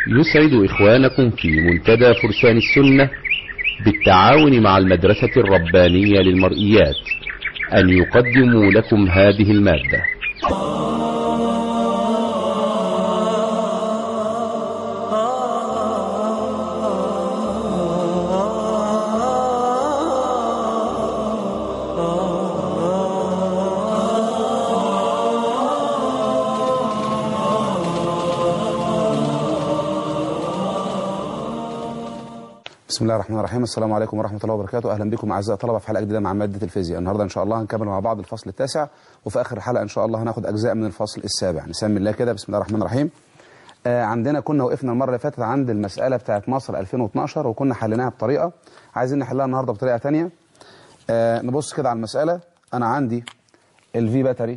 يسعد إخوانكم في منتدى فرسان السنة بالتعاون مع المدرسة الربانية للمرئيات أن يقدموا لكم هذه المادة بسم الله الرحمن الرحيم السلام عليكم ورحمة الله وبركاته أهلا بكم أعزائي الطلبة في حلقة جديدة مع مادة الفيزياء النهاردة إن شاء الله هنكمل مع بعض الفصل التاسع وفي آخر الحلقة إن شاء الله هناخد أجزاء من الفصل السابع نسمي الله كده بسم الله الرحمن الرحيم آه عندنا كنا وقفنا المرة اللي فاتت عند المسألة بتاعت مصر 2012 وكنا حليناها بطريقة عايزين نحلها النهاردة بطريقة تانية آه نبص كده على المسألة أنا عندي الفي باتري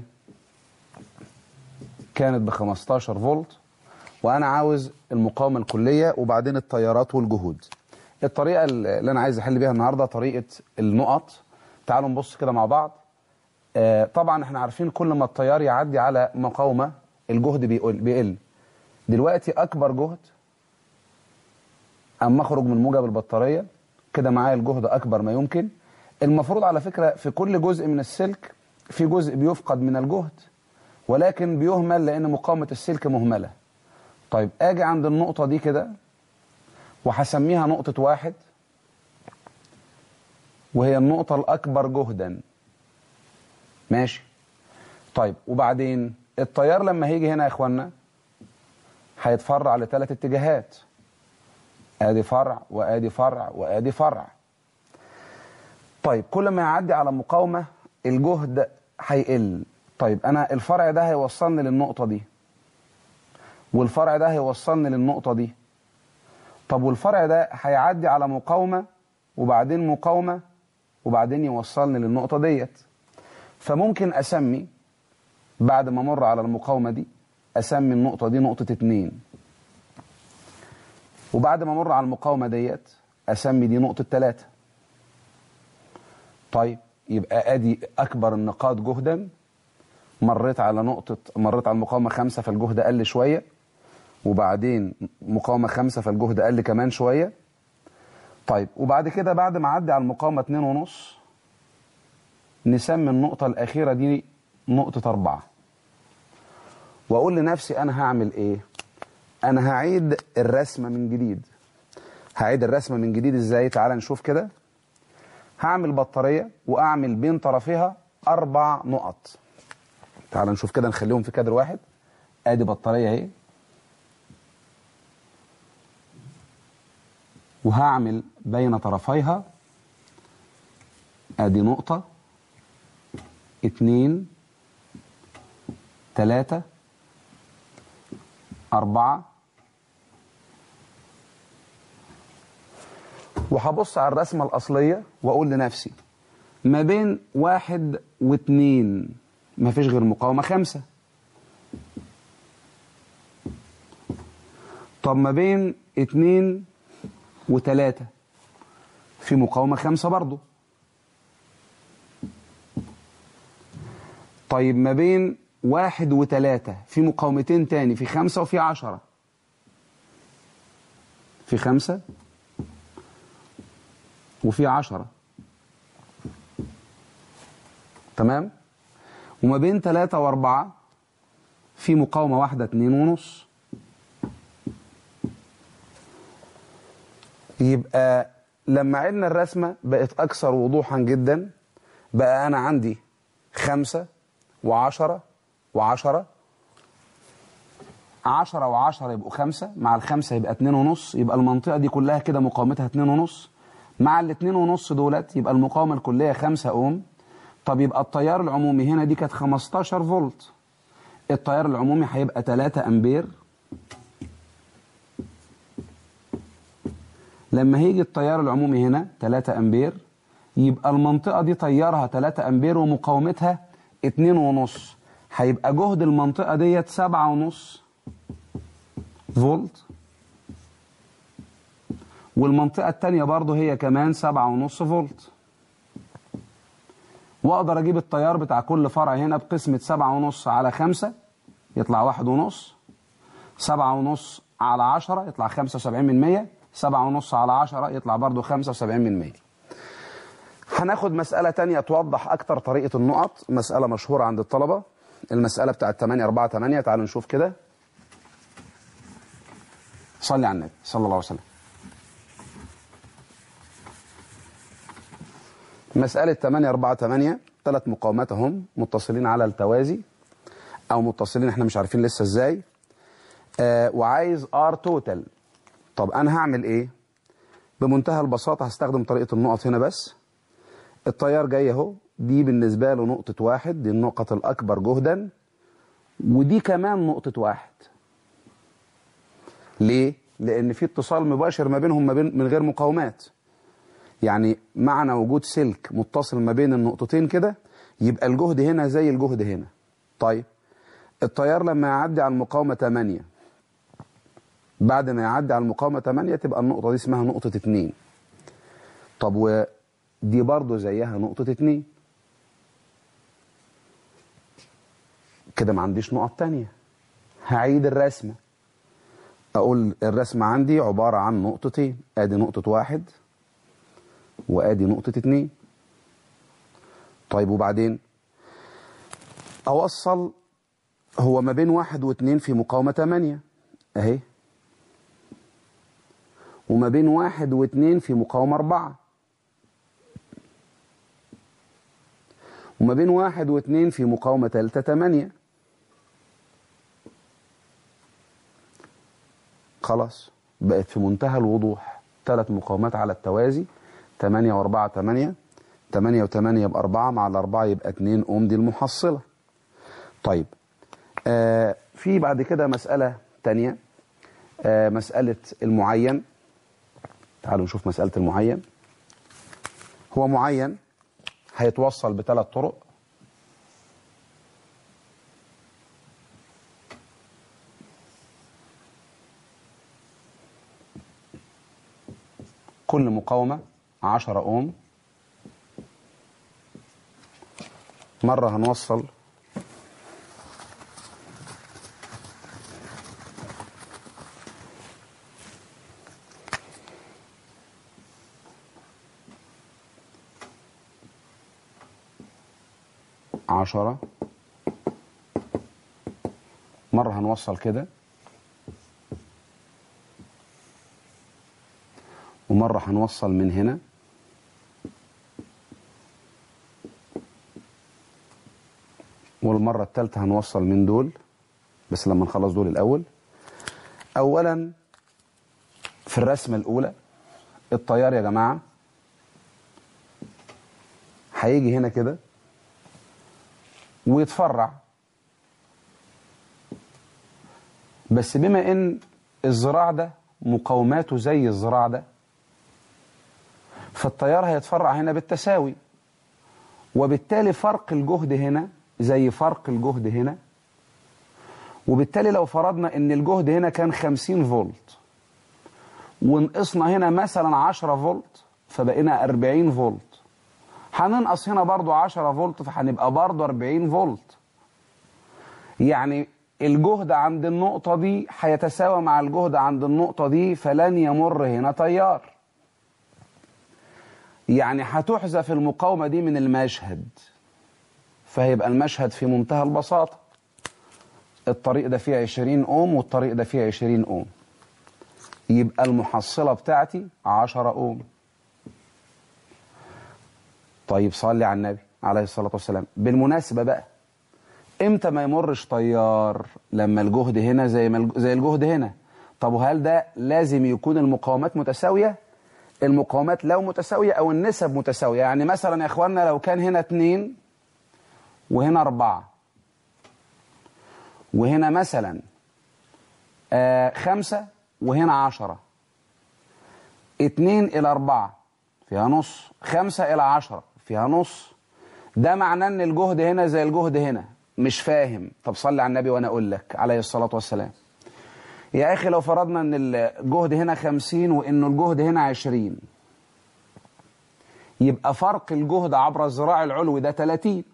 كانت ب 15 فولت وأنا عاوز المقاومة الكلية وبعدين التيارات والجهود الطريقة اللي أنا عايز أحل بيها النهاردة طريقة النقط تعالوا نبص كده مع بعض آه طبعا احنا عارفين كل ما التيار يعدي على مقاومة الجهد بيقل, بيقل دلوقتي أكبر جهد أما أخرج من موجب البطارية كده معايا الجهد أكبر ما يمكن المفروض على فكرة في كل جزء من السلك في جزء بيفقد من الجهد ولكن بيهمل لأن مقاومة السلك مهملة طيب أجي عند النقطة دي كده وهسميها نقطة واحد وهي النقطة الأكبر جهدا ماشي طيب وبعدين التيار لما هيجي هنا يا إخوانا هيتفرع لثلاث اتجاهات ادي فرع وادي فرع وادي فرع طيب كل ما يعدي على مقاومة الجهد هيقل طيب انا الفرع ده هيوصلني للنقطة دي والفرع ده هيوصلني للنقطة دي طب والفرع ده هيعدي على مقاومة وبعدين مقاومة وبعدين يوصلني للنقطة ديت فممكن أسمي بعد ما أمر على المقاومة دي أسمي النقطة دي نقطة اتنين وبعد ما أمر على المقاومة ديت أسمي دي نقطة تلاتة طيب يبقى أدي أكبر النقاط جهدا مريت على نقطة مريت على المقاومة خمسة فالجهد قل شوية وبعدين مقاومة خمسة فالجهد قل كمان شوية طيب وبعد كده بعد ما عدي على المقاومة اتنين ونص نسمي النقطة الأخيرة دي نقطة أربعة وأقول لنفسي أنا هعمل إيه أنا هعيد الرسمة من جديد هعيد الرسمة من جديد إزاي تعال نشوف كده هعمل بطارية وأعمل بين طرفها أربع نقط تعال نشوف كده نخليهم في كادر واحد ادي بطارية اهي وهعمل بين طرفيها ادي نقطة اتنين تلاتة اربعة وهبص على الرسمة الاصلية واقول لنفسي ما بين واحد واتنين ما فيش غير مقاومة خمسة طب ما بين اتنين وتلاتة في مقاومة خمسة برضو طيب ما بين واحد وتلاتة في مقاومتين تاني في خمسة وفي عشرة في خمسة وفي عشرة تمام؟ وما بين ثلاثة وأربعة في مقاومة واحدة اتنين ونص يبقى لما عدنا الرسمة بقت أكثر وضوحا جدا بقى أنا عندي خمسة وعشرة وعشرة عشرة وعشرة يبقوا خمسة مع الخمسة يبقى اتنين ونص يبقى المنطقة دي كلها كده مقاومتها اتنين ونص مع الاتنين ونص دولت يبقى المقاومة الكلية خمسة أوم طب يبقى التيار العمومي هنا دي كانت 15 فولت التيار العمومي هيبقى 3 امبير لما هيجي التيار العمومي هنا 3 امبير يبقى المنطقة دي تيارها 3 امبير ومقاومتها 2 ونص هيبقى جهد المنطقة ديت 7 ونص فولت والمنطقة التانية برضه هي كمان 7 ونص فولت واقدر اجيب التيار بتاع كل فرع هنا بقسمة سبعة ونص على خمسة يطلع واحد ونص سبعة ونص على 10 يطلع 75 من 100 7 ونص على 10 يطلع برضو 75 من 100 هناخد مسألة تانية توضح أكتر طريقة النقط مسألة مشهورة عند الطلبة المسألة بتاعت 8 4 8 تعالوا نشوف كده صلي على النبي صلى الله عليه وسلم مسألة 8 4 8 ثلاث مقاومات هم متصلين على التوازي أو متصلين احنا مش عارفين لسه ازاي آه وعايز ار توتال طب أنا هعمل إيه؟ بمنتهى البساطة هستخدم طريقة النقط هنا بس التيار جاي اهو دي بالنسبة له نقطة واحد دي النقطة الأكبر جهدا ودي كمان نقطة واحد ليه؟ لأن في اتصال مباشر ما بينهم ما بين من غير مقاومات يعني معنى وجود سلك متصل ما بين النقطتين كده يبقى الجهد هنا زي الجهد هنا طيب التيار لما يعدي على المقاومة 8 بعد ما يعدي على المقاومة 8 تبقى النقطة دي اسمها نقطة 2 طب ودي برضو زيها نقطة 2 كده ما عنديش نقط تانية هعيد الرسمة أقول الرسمة عندي عبارة عن نقطتين أدي نقطة واحد وأدي نقطة اتنين طيب وبعدين أوصل هو ما بين واحد واتنين في مقاومة تمانية أهي وما بين واحد واتنين في مقاومة أربعة وما بين واحد واتنين في مقاومة تالتة تمانية خلاص بقت في منتهى الوضوح ثلاث مقاومات على التوازي 8 و4 8 8 و8 يبقى 4 مع الأربعة يبقى 2 أوم دي المحصلة طيب آه في بعد كده مسألة تانية آه مسألة المعين تعالوا نشوف مسألة المعين هو معين هيتوصل بثلاث طرق كل مقاومة 10 أوم مرة هنوصل عشرة مرة هنوصل كده ومرة هنوصل من هنا والمرة الثالثة هنوصل من دول بس لما نخلص دول الأول أولا في الرسمة الأولى التيار يا جماعة هيجي هنا كده ويتفرع بس بما ان الزراع ده مقاوماته زي الزراع ده فالتيار هيتفرع هنا بالتساوي وبالتالي فرق الجهد هنا زي فرق الجهد هنا وبالتالي لو فرضنا ان الجهد هنا كان 50 فولت ونقصنا هنا مثلا 10 فولت فبقينا 40 فولت هننقص هنا برضو 10 فولت فهنبقى برضو 40 فولت يعني الجهد عند النقطة دي هيتساوى مع الجهد عند النقطة دي فلن يمر هنا تيار يعني هتحذف المقاومة دي من المشهد فهيبقى المشهد في منتهى البساطة الطريق ده فيه 20 أوم والطريق ده فيه 20 أوم يبقى المحصلة بتاعتي 10 أوم طيب صلي على النبي عليه الصلاة والسلام بالمناسبة بقى امتى ما يمرش طيار لما الجهد هنا زي ما زي الجهد هنا طب وهل ده لازم يكون المقاومات متساوية المقاومات لو متساوية او النسب متساوية يعني مثلا يا اخوانا لو كان هنا اتنين وهنا اربعة وهنا مثلا آه خمسة وهنا عشرة اتنين الى اربعة فيها نص خمسة الى عشرة فيها نص ده معناه ان الجهد هنا زي الجهد هنا مش فاهم طب صلي على النبي وانا اقول لك عليه الصلاة والسلام يا اخي لو فرضنا ان الجهد هنا خمسين وانه الجهد هنا عشرين يبقى فرق الجهد عبر الذراع العلوي ده 30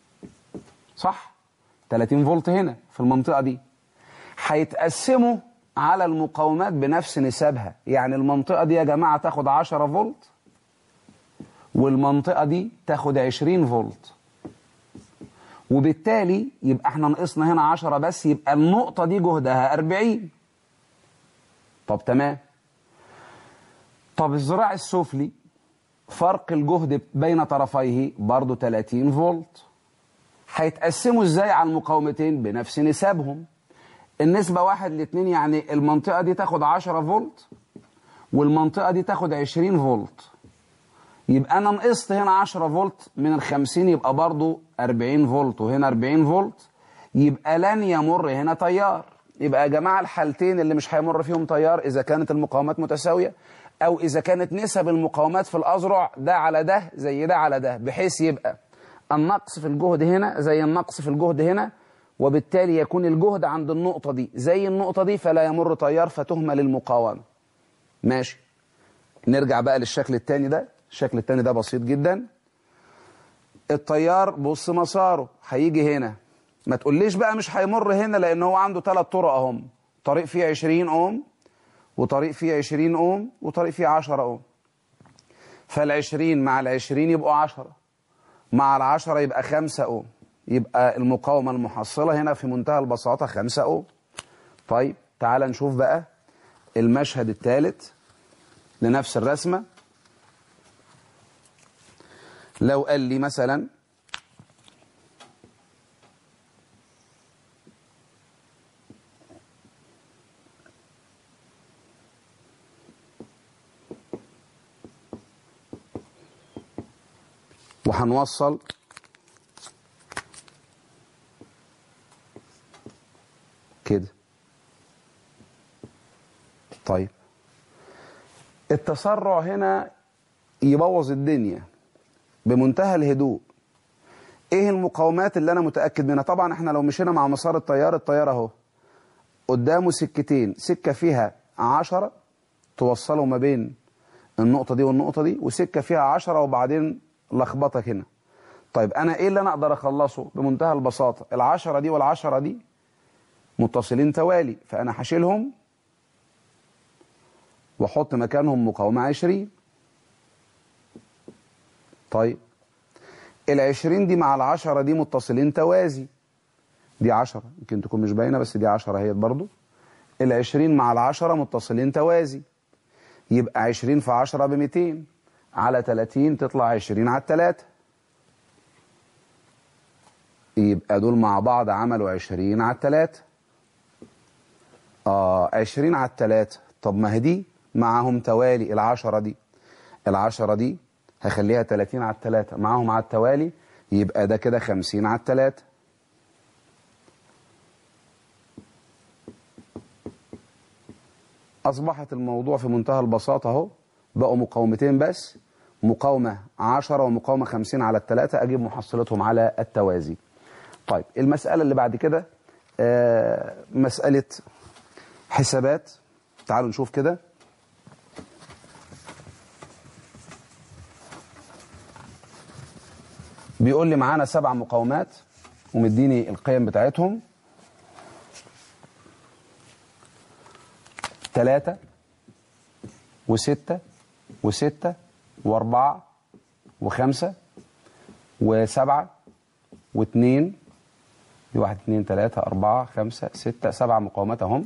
صح 30 فولت هنا في المنطقة دي هيتقسموا على المقاومات بنفس نسبها يعني المنطقة دي يا جماعة تاخد 10 فولت والمنطقة دي تاخد 20 فولت وبالتالي يبقى احنا نقصنا هنا 10 بس يبقى النقطة دي جهدها 40 طب تمام طب الذراع السفلي فرق الجهد بين طرفيه برضه 30 فولت هيتقسموا ازاي على المقاومتين بنفس نسبهم النسبة واحد لاتنين يعني المنطقة دي تاخد 10 فولت والمنطقة دي تاخد 20 فولت يبقى أنا نقصت هنا 10 فولت من ال 50 يبقى برضو 40 فولت وهنا 40 فولت يبقى لن يمر هنا تيار يبقى يا جماعة الحالتين اللي مش هيمر فيهم تيار إذا كانت المقاومات متساوية أو إذا كانت نسب المقاومات في الأذرع ده على ده زي ده على ده بحيث يبقى النقص في الجهد هنا زي النقص في الجهد هنا وبالتالي يكون الجهد عند النقطة دي زي النقطة دي فلا يمر تيار فتهمل المقاومة ماشي نرجع بقى للشكل التاني ده الشكل التاني ده بسيط جدا التيار بص مساره هيجي هنا ما تقوليش بقى مش هيمر هنا لان هو عنده ثلاث طرق اهم طريق فيه 20 اوم وطريق فيه 20 اوم وطريق فيه 10 اوم فال20 مع ال20 يبقوا 10 مع ال10 يبقى 5 اوم يبقى المقاومة المحصلة هنا في منتهى البساطة 5 اوم طيب تعال نشوف بقى المشهد الثالث لنفس الرسمة لو قال لي مثلا وهنوصل كده طيب التسرع هنا يبوظ الدنيا بمنتهى الهدوء ايه المقاومات اللي انا متاكد منها طبعا احنا لو مشينا مع مسار التيار التيار اهو قدامه سكتين سكه فيها عشرة توصله ما بين النقطه دي والنقطه دي وسكه فيها عشرة وبعدين لخبطك هنا طيب انا ايه اللي انا اقدر اخلصه بمنتهى البساطه العشرة دي والعشرة دي متصلين توالي فانا هشيلهم واحط مكانهم مقاومه 20 طيب العشرين دي مع العشرة دي متصلين توازي دي عشرة يمكن تكون مش باينة بس دي عشرة هي برضو العشرين مع العشرة متصلين توازي يبقى عشرين في عشرة بميتين على تلاتين تطلع عشرين على التلاتة يبقى دول مع بعض عملوا عشرين على التلاتة اه عشرين على التلاتة طب ما هي دي معاهم توالي العشرة دي العشرة دي هخليها 30 على التلاتة معاهم على التوالي يبقى ده كده 50 على التلاتة أصبحت الموضوع في منتهى البساطة اهو بقوا مقاومتين بس مقاومة 10 ومقاومة 50 على التلاتة أجيب محصلتهم على التوازي طيب المسألة اللي بعد كده آه مسألة حسابات تعالوا نشوف كده بيقول لي معانا سبع مقاومات ومديني القيم بتاعتهم ثلاثة وستة وستة وأربعة وخمسة وسبعة واثنين واحد اثنين ثلاثة أربعة خمسة ستة سبع مقاومات أهم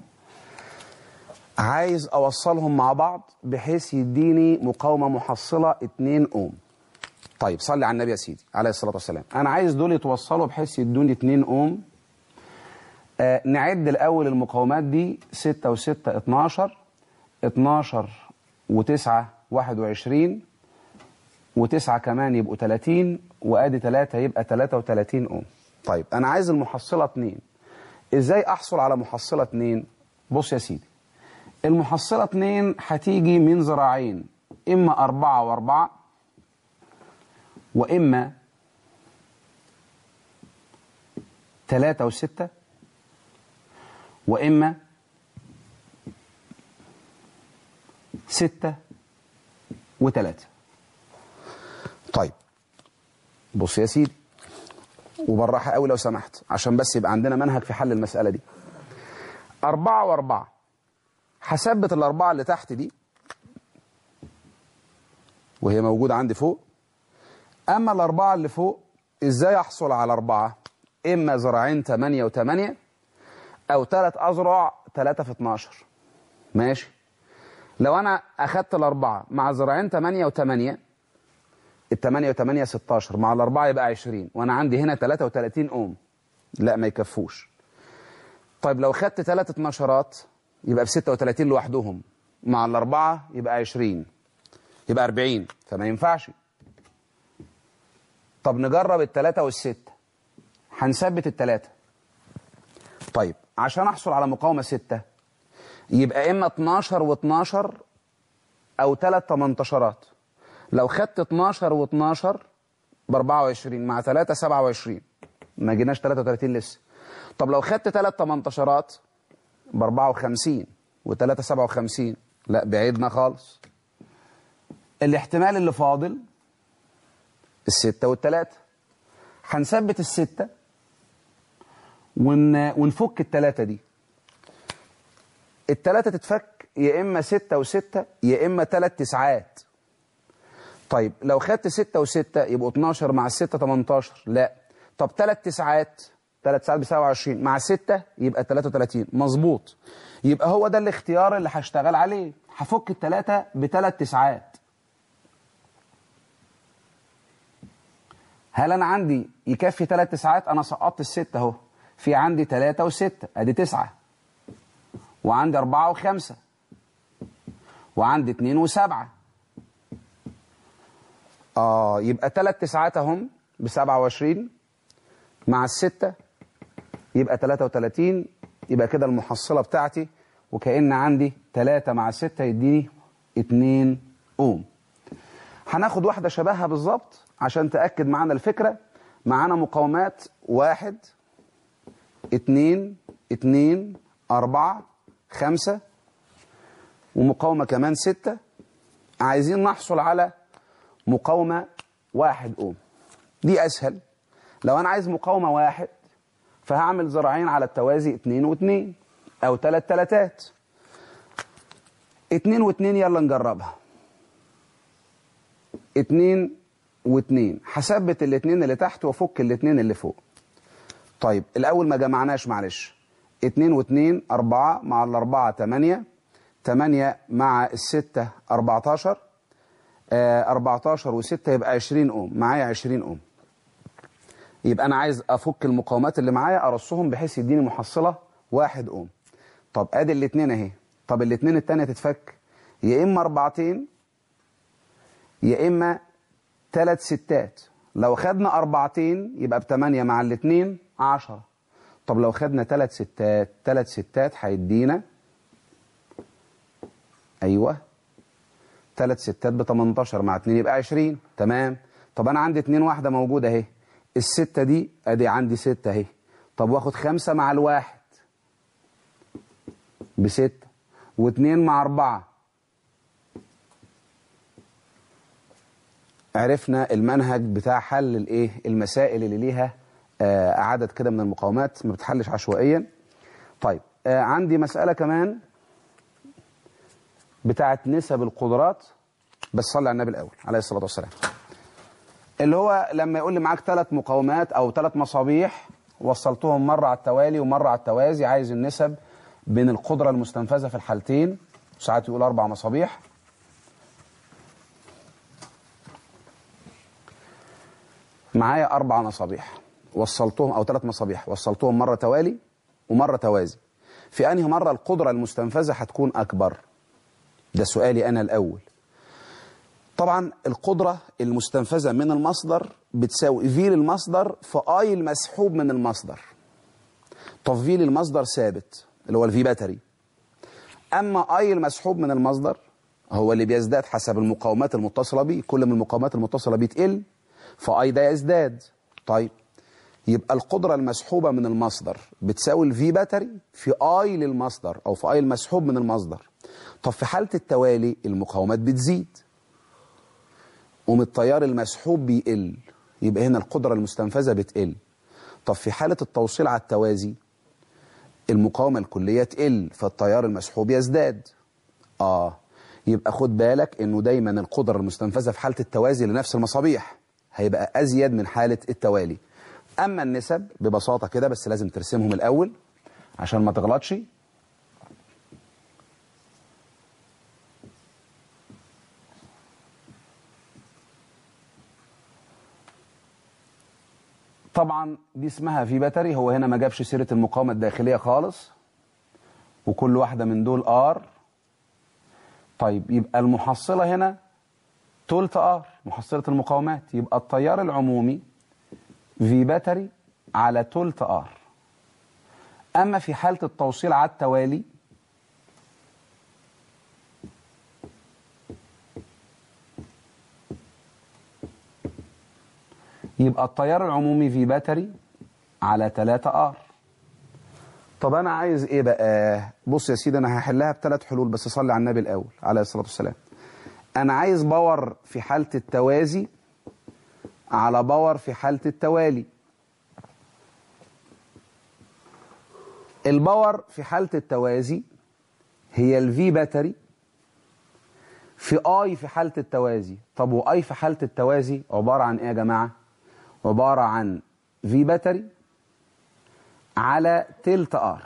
عايز أوصلهم مع بعض بحيث يديني مقاومة محصلة 2 أوم طيب صلي على النبي يا سيدي عليه الصلاة والسلام أنا عايز دول يتوصلوا بحيث يدوني 2 أوم آه نعد الأول المقاومات دي 6 و6 12 12 و9 21 و9 كمان يبقوا 30 وادي 3 يبقى 33 اوم طيب انا عايز المحصله 2 ازاي احصل على محصله 2 بص يا سيدي المحصله 2 هتيجي من ذراعين اما 4 و4 واما 3 و6 واما 6 و3 طيب بص يا سيدي وبالراحة قوي لو سمحت عشان بس يبقى عندنا منهج في حل المسألة دي أربعة وأربعة هثبت الأربعة اللي تحت دي وهي موجودة عندي فوق أما الأربعة اللي فوق إزاي أحصل على أربعة إما ذراعين 8 و8 أو ثلاث أذرع 3 في 12 ماشي لو أنا أخدت الأربعة مع ذراعين 8 و8 الثمانية و8 16 مع الأربعة يبقى 20 وأنا عندي هنا 33 أوم لا ما يكفوش طيب لو خدت ثلاث اتناشرات يبقى ب 36 لوحدهم مع الأربعة يبقى 20 يبقى 40 فما ينفعش طب نجرب الثلاثة والستة هنثبت الثلاثة طيب عشان أحصل على مقاومة ستة يبقى إما 12 و12 أو ثلاث 18 لو خدت 12 و12 ب 24 مع 3 27 ما جيناش 33 لسه طب لو خدت ثلاث 18 ب 54 و3 57 لا بعيدنا خالص الاحتمال اللي فاضل الستة والتلاتة هنثبت الستة ون... ونفك التلاتة دي التلاتة تتفك يا إما ستة وستة يا إما تلات تسعات طيب لو خدت ستة وستة يبقوا 12 مع الستة 18 لا طب تلات تسعات تلات تسعات ب 27 مع ستة يبقى 33 مظبوط يبقى هو ده الاختيار اللي هشتغل عليه هفك التلاتة بتلات تسعات هل انا عندي يكفي ثلاث تسعات انا سقطت الستة اهو في عندي ثلاثة وستة ادي تسعة وعندي أربعة وخمسة وعندي اتنين وسبعة اه يبقى ثلاث تسعات اهم بسبعة وعشرين مع الستة يبقى تلاتة وتلاتين يبقى كده المحصلة بتاعتي وكأن عندي تلاتة مع ستة يديني اتنين اوم هناخد واحدة شبهها بالظبط عشان تأكد معانا الفكرة معانا مقاومات واحد اتنين اتنين أربعة خمسة ومقاومة كمان ستة عايزين نحصل على مقاومة واحد أوم دي أسهل لو أنا عايز مقاومة واحد فهعمل ذراعين على التوازي اتنين واتنين أو تلات تلاتات اتنين واتنين يلا نجربها اتنين واتنين هثبت الاتنين اللي تحت وافك الاتنين اللي فوق طيب الاول ما جمعناش معلش اتنين واتنين اربعة مع الاربعة تمانية تمانية مع الستة اربعتاشر اه اربعتاشر وستة يبقى عشرين اوم معايا عشرين اوم يبقى انا عايز افك المقاومات اللي معايا ارصهم بحيث يديني محصلة واحد اوم طب ادي الاتنين اهي طب الاتنين التانية تتفك يا اما اربعتين يا اما ثلاث ستات لو خدنا أربعتين يبقى بتمانية مع الاتنين عشرة طب لو خدنا ثلاث ستات ثلاث ستات هيدينا أيوة ثلاث ستات ب 18 مع اتنين يبقى 20 تمام طب أنا عندي اتنين واحدة موجودة أهي الستة دي أدي عندي ستة أهي طب واخد خمسة مع الواحد بستة واتنين مع أربعة عرفنا المنهج بتاع حل الايه المسائل اللي ليها آه عدد كده من المقاومات ما بتحلش عشوائيا طيب آه عندي مسألة كمان بتاعت نسب القدرات بس صلي على النبي الأول عليه الصلاة والسلام اللي هو لما يقول لي معاك ثلاث مقاومات أو ثلاث مصابيح وصلتهم مرة على التوالي ومرة على التوازي عايز النسب بين القدرة المستنفذة في الحالتين ساعات يقول أربع مصابيح معايا أربع مصابيح وصلتهم أو ثلاث مصابيح وصلتهم مرة توالي ومرة توازي في أنهي مرة القدرة المستنفذة هتكون أكبر ده سؤالي أنا الأول طبعا القدرة المستنفذة من المصدر بتساوي في للمصدر في اي المسحوب من المصدر طب في للمصدر ثابت اللي هو الفي باتري أما اي المسحوب من المصدر هو اللي بيزداد حسب المقاومات المتصلة بيه كل ما المقاومات المتصلة بيه تقل فاي ده يزداد طيب يبقى القدرة المسحوبة من المصدر بتساوي الفي باتري في اي للمصدر او في اي المسحوب من المصدر طب في حالة التوالي المقاومات بتزيد ومن التيار المسحوب بيقل يبقى هنا القدرة المستنفذة بتقل طب في حالة التوصيل على التوازي المقاومة الكلية تقل فالتيار المسحوب يزداد اه يبقى خد بالك انه دايما القدرة المستنفذة في حالة التوازي لنفس المصابيح هيبقى ازيد من حالة التوالي اما النسب ببساطة كده بس لازم ترسمهم الاول عشان ما تغلطش طبعا دي اسمها في باتري هو هنا ما جابش سيرة المقاومة الداخلية خالص وكل واحدة من دول ار طيب يبقى المحصلة هنا تلت ار محصلة المقاومات يبقى التيار العمومي في باتري على تلت ار اما في حالة التوصيل على التوالي يبقى التيار العمومي في باتري على 3 ار طب انا عايز ايه بقى بص يا سيدي انا هحلها بثلاث حلول بس صلي على النبي الاول عليه الصلاه والسلام انا عايز باور في حاله التوازي على باور في حاله التوالي الباور في حاله التوازي هي الفي باتري في اي في حاله التوازي طب واي في حاله التوازي عباره عن ايه يا جماعه عباره عن في باتري على تلت ار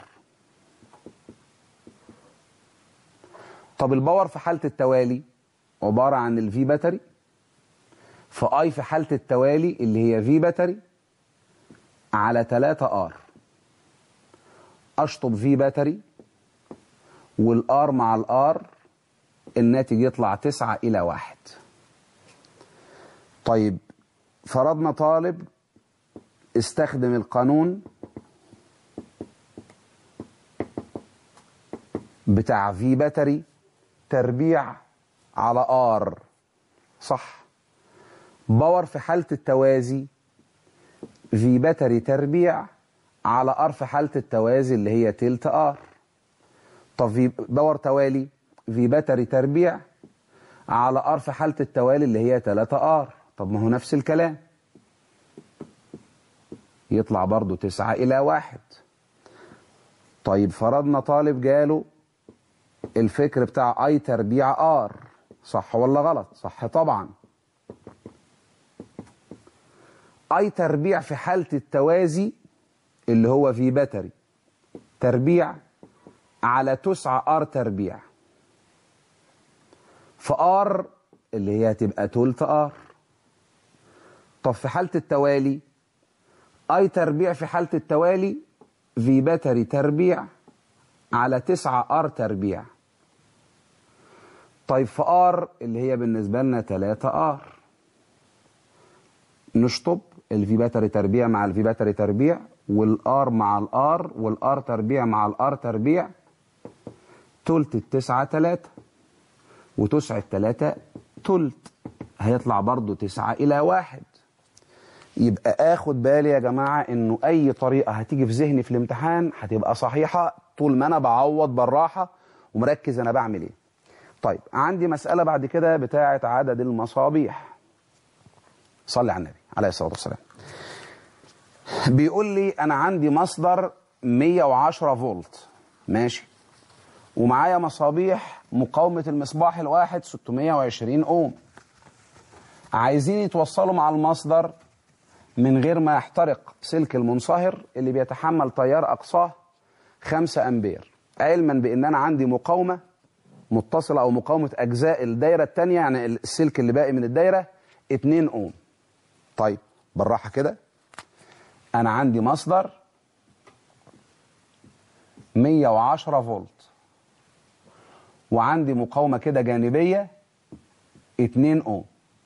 طب الباور في حالة التوالي عبارة عن الفي باتري في اي في حالة التوالي اللي هي في باتري على 3 ار اشطب في باتري والار مع الار الناتج يطلع 9 الى 1 طيب فرضنا طالب استخدم القانون بتاع في باتري تربيع على ار صح باور في حالة التوازي في باتري تربيع على ار في حالة التوازي اللي هي تلت ار طب في باور توالي في باتري تربيع على ار في حالة التوالي اللي هي 3 ار طب ما هو نفس الكلام يطلع برضو 9 إلى واحد طيب فرضنا طالب جاله الفكر بتاع اي تربيع ار صح ولا غلط صح طبعا اي تربيع في حالة التوازي اللي هو في باتري تربيع على تسعة ار تربيع فار اللي هي هتبقى تلت ار طب في حالة التوالي اي تربيع في حالة التوالي في باتري تربيع على 9 ار تربيع طيب في ار اللي هي بالنسبة لنا 3 ار نشطب الفي باتري تربيع مع الفي باتري تربيع والار مع الار والار تربيع مع الار تربيع تلت التسعة تلاتة وتسعة تلاتة تلت هيطلع برضو تسعة إلى واحد يبقى اخد بالي يا جماعة انه اي طريقة هتيجي في ذهني في الامتحان هتبقى صحيحة طول ما انا بعوض بالراحة ومركز انا بعمل ايه طيب عندي مسألة بعد كده بتاعة عدد المصابيح صلي على النبي عليه الصلاة والسلام بيقول لي انا عندي مصدر 110 فولت ماشي ومعايا مصابيح مقاومة المصباح الواحد 620 اوم عايزين يتوصلوا مع المصدر من غير ما يحترق سلك المنصهر اللي بيتحمل تيار أقصاه 5 أمبير علما بأن أنا عندي مقاومة متصلة أو مقاومة أجزاء الدايرة الثانية يعني السلك اللي باقي من الدايرة 2 أوم طيب بالراحة كده أنا عندي مصدر 110 فولت وعندي مقاومة كده جانبية 2 أوم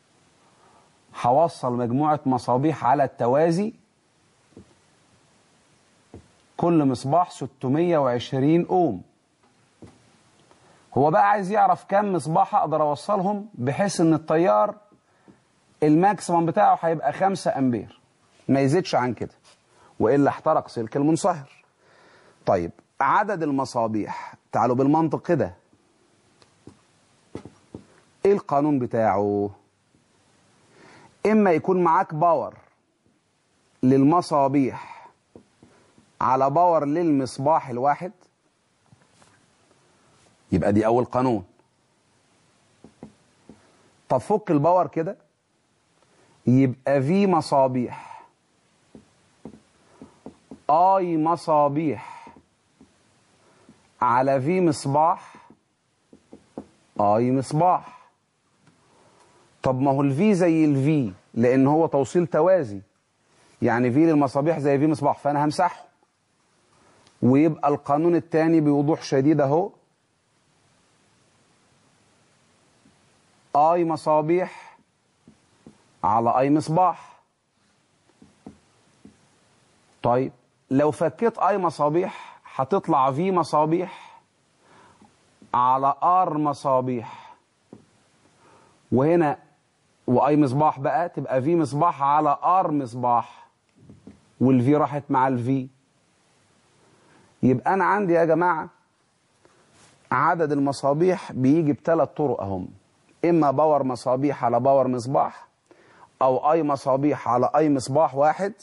هوصل مجموعة مصابيح على التوازي كل مصباح 620 أوم هو بقى عايز يعرف كم مصباح أقدر أوصلهم بحيث إن التيار الماكسيمم بتاعه هيبقى 5 أمبير ما يزيدش عن كده وإلا احترق سلك المنصهر طيب عدد المصابيح تعالوا بالمنطق كده ايه القانون بتاعه اما يكون معاك باور للمصابيح على باور للمصباح الواحد يبقى دي اول قانون طب فك الباور كده يبقى في مصابيح اي مصابيح على في مصباح اي مصباح طب ما هو الفي زي الفي لان هو توصيل توازي يعني في للمصابيح زي في مصباح فانا همسحه ويبقى القانون الثاني بوضوح شديد اهو اي مصابيح على اي مصباح طيب لو فكيت اي مصابيح هتطلع في مصابيح على ار مصابيح وهنا واي مصباح بقى تبقى في مصباح على ار مصباح والفي راحت مع الفي يبقى انا عندي يا جماعه عدد المصابيح بيجي بثلاث طرق اهم اما باور مصابيح على باور مصباح او اي مصابيح على اي مصباح واحد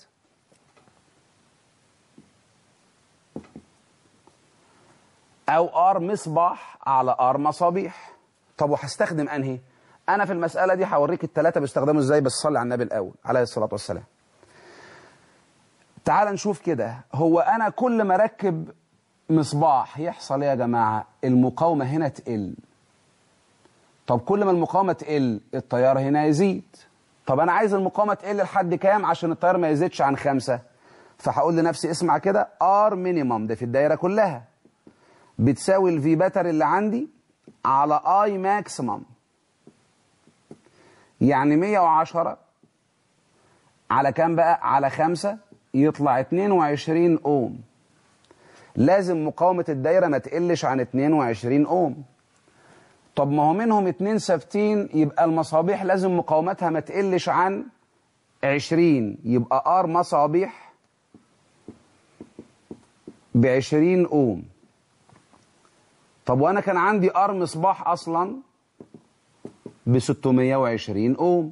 او ار مصباح على ار مصابيح طب وهستخدم انهي انا في المساله دي هوريك الثلاثه بيستخدموا ازاي بس صلي على النبي الاول عليه الصلاه والسلام تعال نشوف كده هو انا كل ما اركب مصباح يحصل ايه يا جماعه المقاومه هنا تقل طب كل ما المقاومه تقل التيار هنا يزيد طب انا عايز المقاومه تقل لحد كام عشان التيار ما يزيدش عن خمسة فهقول لنفسي اسمع كده ار مينيمم ده في الدايره كلها بتساوي الفي باتر اللي عندي على اي ماكسيمم يعني 110 على كام بقى على خمسة يطلع 22 اوم لازم مقاومة الدايرة ما تقلش عن 22 اوم طب ما هو منهم اتنين ثابتين يبقى المصابيح لازم مقاومتها ما تقلش عن 20 يبقى ار مصابيح ب 20 اوم طب وانا كان عندي ار مصباح اصلا ب 620 اوم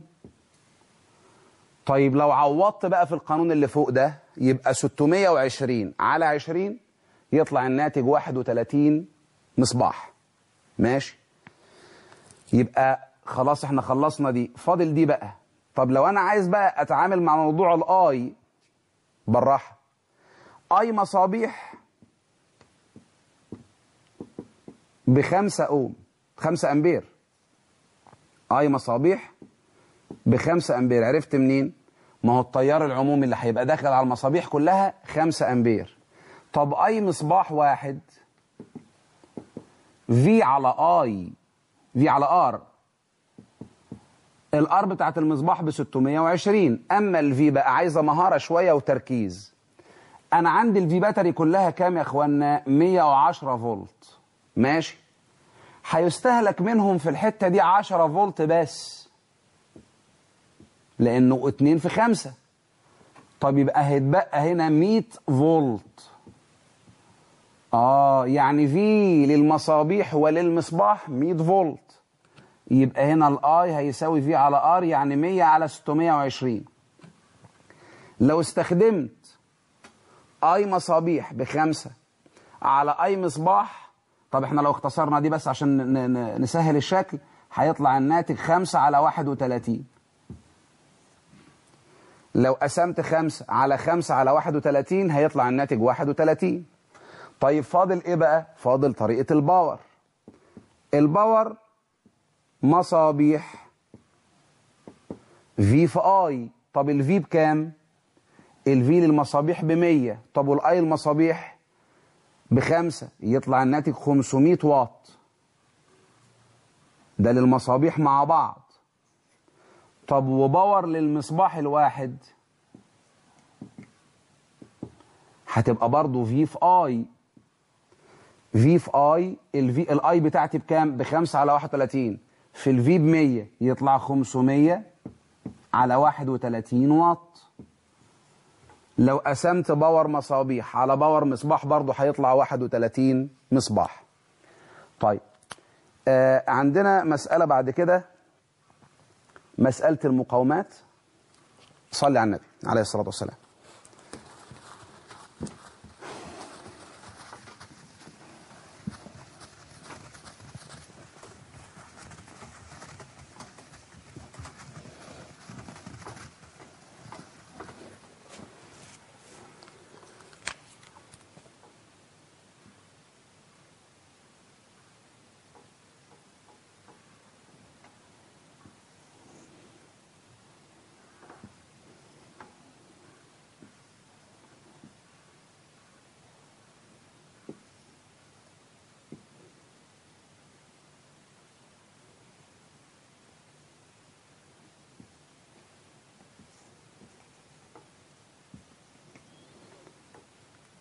طيب لو عوضت بقى في القانون اللي فوق ده يبقى 620 على 20 يطلع الناتج 31 مصباح ماشي يبقى خلاص احنا خلصنا دي فاضل دي بقى طب لو انا عايز بقى اتعامل مع موضوع الاي بالراحه اي مصابيح بخمسة اوم خمسة امبير اي مصابيح بخمسة امبير عرفت منين ما هو التيار العمومي اللي هيبقى داخل على المصابيح كلها خمسة امبير طب اي مصباح واحد في على اي في على ار الار بتاعت المصباح ب 620 اما الفي بقى عايزه مهاره شويه وتركيز انا عندي الفي باتري كلها كام يا اخوانا 110 فولت ماشي هيستهلك منهم في الحته دي 10 فولت بس لانه 2 في 5 طب يبقى هيتبقى هنا 100 فولت اه يعني في للمصابيح وللمصباح 100 فولت يبقى هنا الاي هيساوي في على ار يعني 100 على 620 لو استخدمت اي مصابيح بخمسة على اي مصباح طب احنا لو اختصرنا دي بس عشان نسهل الشكل هيطلع الناتج 5 على 31 لو قسمت 5 على 5 على 31 هيطلع الناتج 31 طيب فاضل ايه بقى فاضل طريقة الباور الباور مصابيح في في اي طب الفي بكام الفي للمصابيح ب 100 طب والاي المصابيح بخمسة يطلع الناتج 500 واط ده للمصابيح مع بعض طب وباور للمصباح الواحد هتبقى برضه في في اي في في اي الفي الاي بتاعتي بكام بخمسة على 31 في الفي ب 100 يطلع 500 على 31 واط لو قسمت باور مصابيح على باور مصباح برضه هيطلع 31 مصباح طيب آه عندنا مسألة بعد كده مسألة المقاومات صلي على النبي عليه الصلاة والسلام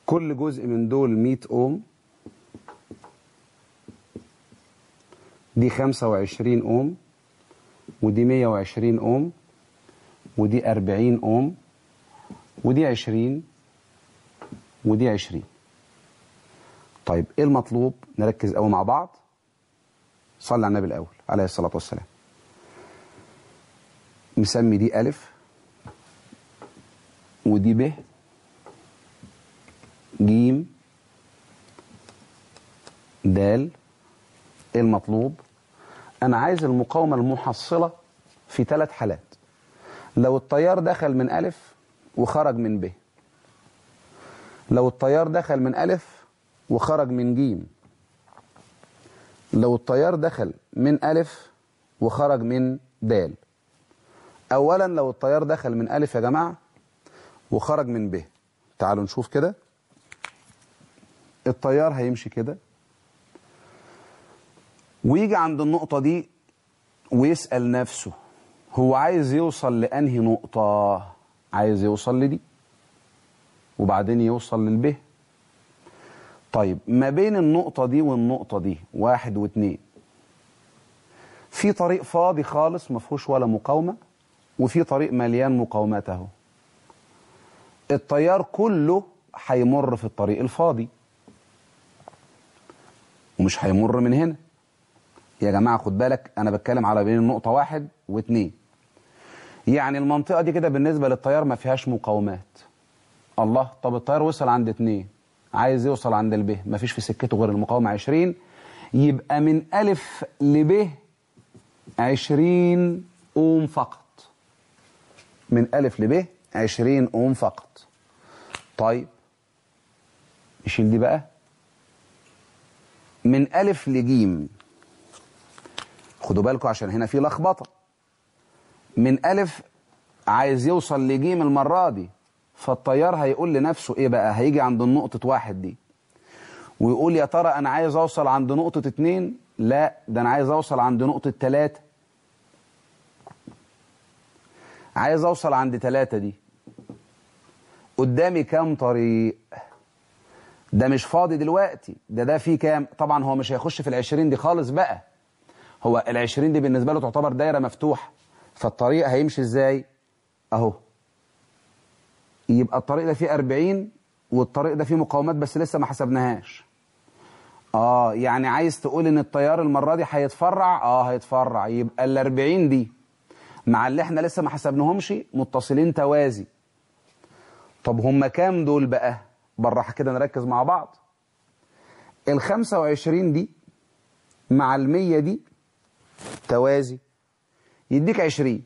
كل جزء من دول 100 اوم دي 25 اوم ودي 120 اوم ودي 40 اوم ودي 20 ودي 20 طيب ايه المطلوب نركز قوي مع بعض صلي على النبي الاول عليه الصلاه والسلام مسمي دي الف ودي ب جيم دال ايه المطلوب انا عايز المقاومه المحصله في ثلاث حالات لو التيار دخل من الف وخرج من ب لو التيار دخل من الف وخرج من جيم لو التيار دخل من ألف وخرج من دال أولا لو التيار دخل من ألف يا جماعة وخرج من ب تعالوا نشوف كده التيار هيمشي كده ويجي عند النقطة دي ويسأل نفسه هو عايز يوصل لأنهي نقطة عايز يوصل لدي وبعدين يوصل للب طيب ما بين النقطة دي والنقطة دي واحد واتنين في طريق فاضي خالص ما فيهوش ولا مقاومة وفي طريق مليان مقاومات اهو التيار كله هيمر في الطريق الفاضي ومش هيمر من هنا يا جماعة خد بالك أنا بتكلم على بين النقطة واحد واتنين يعني المنطقة دي كده بالنسبة للتيار ما فيهاش مقاومات الله طب التيار وصل عند اتنين عايز يوصل عند الب مفيش في سكته غير المقاومة 20 يبقى من ألف لب 20 أوم فقط من ألف لب 20 أوم فقط طيب نشيل دي بقى من ألف لجيم خدوا بالكم عشان هنا في لخبطة من ألف عايز يوصل لجيم المرة دي فالطيار هيقول لنفسه ايه بقى هيجي عند النقطة واحد دي ويقول يا ترى انا عايز اوصل عند نقطة اتنين لا ده انا عايز اوصل عند نقطة تلاتة عايز اوصل عند تلاتة دي قدامي كام طريق ده مش فاضي دلوقتي ده ده فيه كام طبعا هو مش هيخش في العشرين دي خالص بقى هو العشرين دي بالنسبة له تعتبر دايرة مفتوحة فالطريق هيمشي ازاي اهو يبقى الطريق ده فيه 40 والطريق ده فيه مقاومات بس لسه ما حسبناهاش اه يعني عايز تقول ان التيار المره دي هيتفرع اه هيتفرع يبقى ال 40 دي مع اللي احنا لسه ما حسبناهمش متصلين توازي طب هم كام دول بقى بالراحه كده نركز مع بعض ال 25 دي مع ال 100 دي توازي يديك 20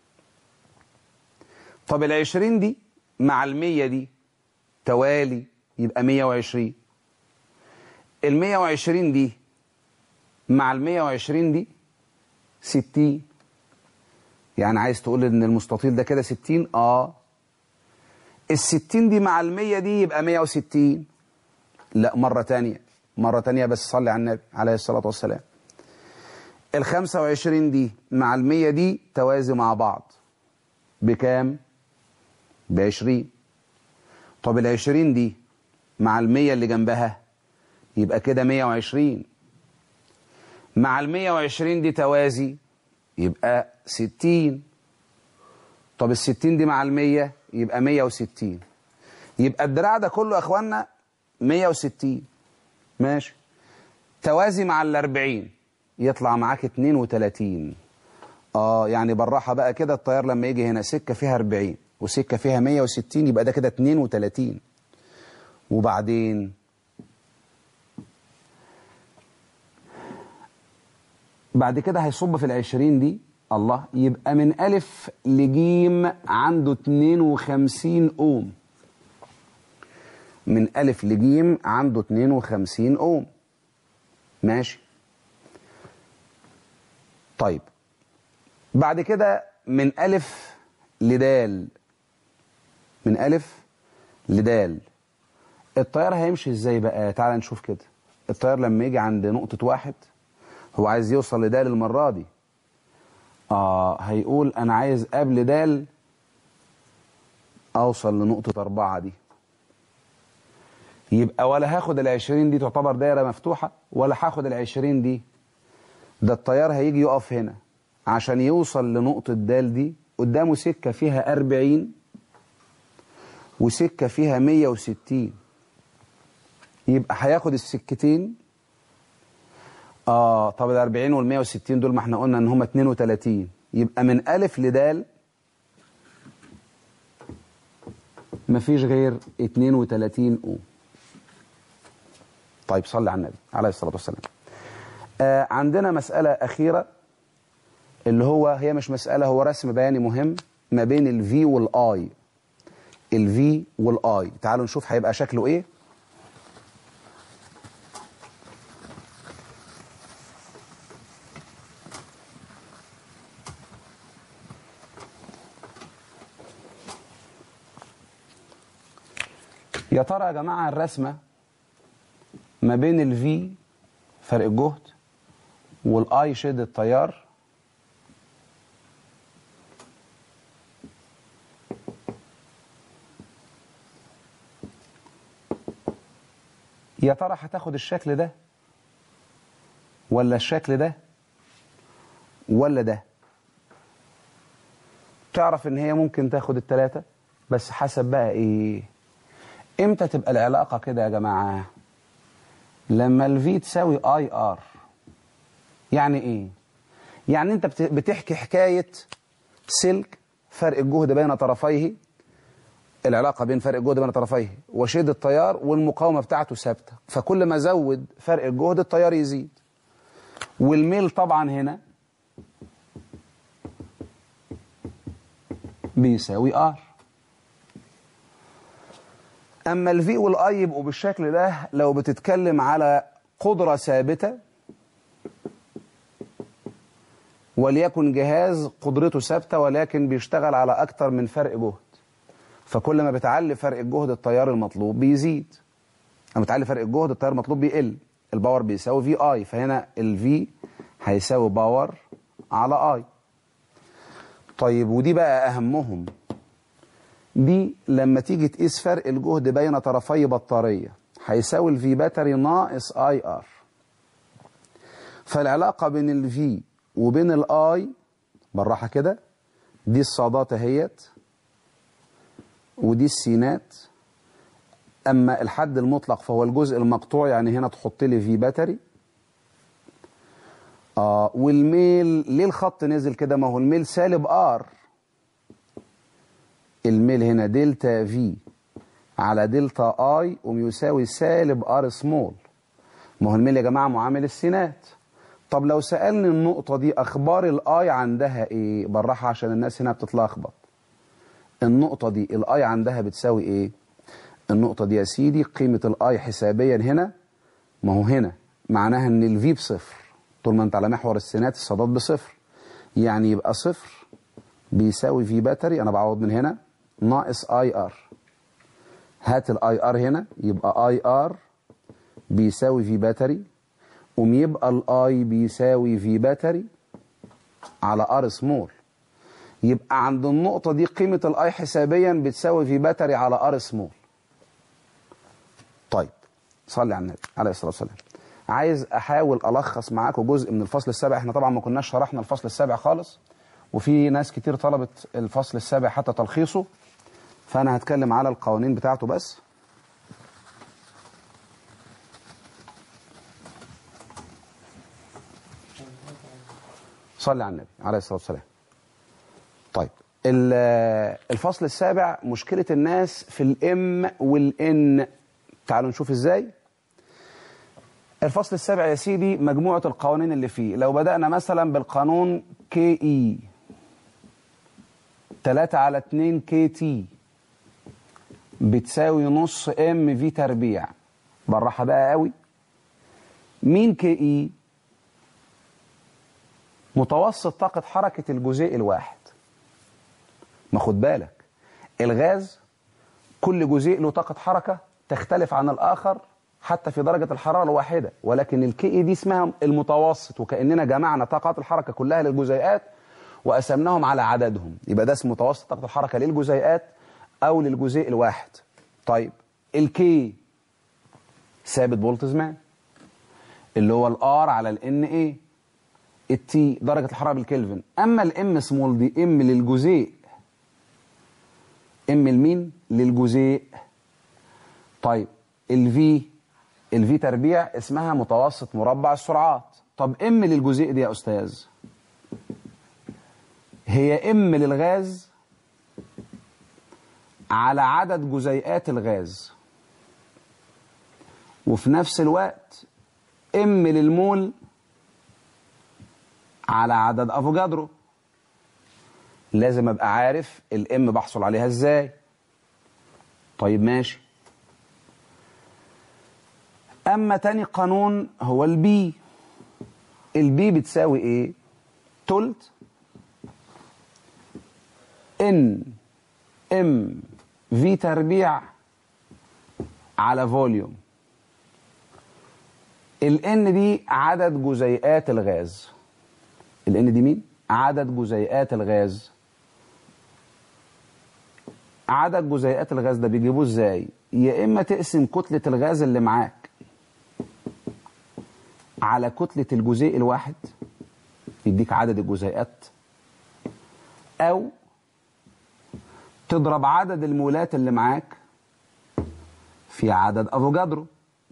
طب ال 20 دي مع المية دي توالي يبقى مية وعشرين المية وعشرين دي مع المية وعشرين دي ستين يعني عايز تقول ان المستطيل ده كده ستين اه الستين دي مع المية دي يبقى مية وستين لا مرة تانية مرة تانية بس صلي على النبي عليه الصلاة والسلام الخمسة وعشرين دي مع المية دي توازي مع بعض بكام؟ بعشرين طب العشرين دي مع المية اللي جنبها يبقى كده مية وعشرين مع المية وعشرين دي توازي يبقى ستين طب الستين دي مع المية يبقى مية وستين يبقى الدراع ده كله يا اخوانا مية وستين ماشي توازي مع الاربعين يطلع معاك اتنين وتلاتين اه يعني بالراحة بقى كده الطيار لما يجي هنا سكة فيها اربعين وسكة فيها 160 يبقى ده كده 32 وبعدين بعد كده هيصب في العشرين دي الله يبقى من ألف لجيم عنده 52 أوم من ألف لجيم عنده 52 أوم ماشي طيب بعد كده من ألف لدال من ألف لدال الطيار هيمشي ازاي بقى تعال نشوف كده الطيار لما يجي عند نقطة واحد هو عايز يوصل لدال المرة دي آه هيقول أنا عايز قبل دال أوصل لنقطة أربعة دي يبقى ولا هاخد العشرين دي تعتبر دايرة مفتوحة ولا هاخد العشرين دي ده التيار هيجي يقف هنا عشان يوصل لنقطة دال دي قدامه سكة فيها أربعين وسكة فيها مية وستين يبقى هياخد السكتين اه طب ال 40 وال 160 دول ما احنا قلنا ان هم 32 يبقى من الف لدال مفيش غير 32 او طيب صلي على النبي عليه الصلاه والسلام آه عندنا مساله اخيره اللي هو هي مش مساله هو رسم بياني مهم ما بين الفي والاي الفي والاي تعالوا نشوف هيبقى شكله ايه يا ترى يا جماعة الرسمة ما بين الفي فرق الجهد والاي شد التيار يا ترى هتاخد الشكل ده ولا الشكل ده ولا ده تعرف ان هي ممكن تاخد التلاتة بس حسب بقى ايه امتى تبقى العلاقة كده يا جماعة لما الفي تساوي اي ار يعني ايه يعني انت بت- بتحكي حكاية سلك فرق الجهد بين طرفيه العلاقة بين فرق الجهد بين طرفيه وشد التيار والمقاومة بتاعته ثابتة فكل ما زود فرق الجهد التيار يزيد والميل طبعا هنا بيساوي ار اما الفي والاي يبقوا بالشكل ده لو بتتكلم على قدرة ثابتة وليكن جهاز قدرته ثابتة ولكن بيشتغل على أكتر من فرق جهد فكل ما بتعلي فرق الجهد التيار المطلوب بيزيد لما بتعلي فرق الجهد التيار المطلوب بيقل الباور بيساوي في اي فهنا الفي هيساوي باور على اي طيب ودي بقى أهمهم دي لما تيجي تقيس فرق الجهد بين طرفي بطارية هيساوي الفي باتري ناقص اي ار فالعلاقة بين الفي وبين الاي بالراحة كده دي الصادات اهيت ودي السينات اما الحد المطلق فهو الجزء المقطوع يعني هنا تحط لي في باتري اه والميل ليه الخط نزل كده ما هو الميل سالب ار الميل هنا دلتا في على دلتا اي ويساوي سالب ار سمول ما هو الميل يا جماعه معامل السينات طب لو سالني النقطه دي اخبار الاي عندها ايه بالراحه عشان الناس هنا بتتلخبط النقطه دي الاي عندها بتساوي ايه النقطه دي يا سيدي قيمه الاي حسابيا هنا ما هو هنا معناها ان الفي بصفر طول ما انت على محور السينات الصادات بصفر يعني يبقى صفر بيساوي في باتري انا بعوض من هنا ناقص اي ار هات الاي ار هنا يبقى اي ار بيساوي في باتري قوم يبقى الاي بيساوي في باتري على ار سمول يبقى عند النقطة دي قيمة الاي حسابيا بتساوي في باتري على ار سمول طيب صلي على النبي عليه الصلاة والسلام عايز احاول الخص معاكم جزء من الفصل السابع احنا طبعا ما كناش شرحنا الفصل السابع خالص وفي ناس كتير طلبت الفصل السابع حتى تلخيصه فانا هتكلم على القوانين بتاعته بس صلي على النبي عليه الصلاة والسلام طيب ال- الفصل السابع مشكلة الناس في الام والان تعالوا نشوف ازاي الفصل السابع يا سيدي مجموعة القوانين اللي فيه لو بدأنا مثلا بالقانون كي اي 3 على 2 كي تي بتساوي نص ام في تربيع بالراحة بقى قوي مين كي اي متوسط طاقة حركة الجزيء الواحد ما خد بالك الغاز كل جزيء له طاقة حركة تختلف عن الآخر حتى في درجة الحرارة الواحدة ولكن الكي اي دي اسمها المتوسط وكأننا جمعنا طاقات الحركة كلها للجزيئات وقسمناهم على عددهم يبقى ده اسمه متوسط طاقة الحركة للجزيئات أو للجزيء الواحد طيب الكي ثابت بولتزمان اللي هو الار على الان ايه التي درجة الحرارة بالكلفن اما الام سمول دي ام للجزيء ام لمين للجزيء طيب الفي الفي تربيع اسمها متوسط مربع السرعات طب ام للجزيء دي يا استاذ هي ام للغاز على عدد جزيئات الغاز وفي نفس الوقت ام للمول على عدد افوجادرو لازم ابقى عارف الام بحصل عليها ازاي طيب ماشي اما تاني قانون هو البي البي بتساوي ايه تلت ان ام في تربيع على فوليوم الان دي عدد جزيئات الغاز الان دي مين عدد جزيئات الغاز عدد جزيئات الغاز ده بيجيبوه ازاي يا اما تقسم كتلة الغاز اللي معاك على كتلة الجزيء الواحد يديك عدد الجزيئات او تضرب عدد المولات اللي معاك في عدد افوجادرو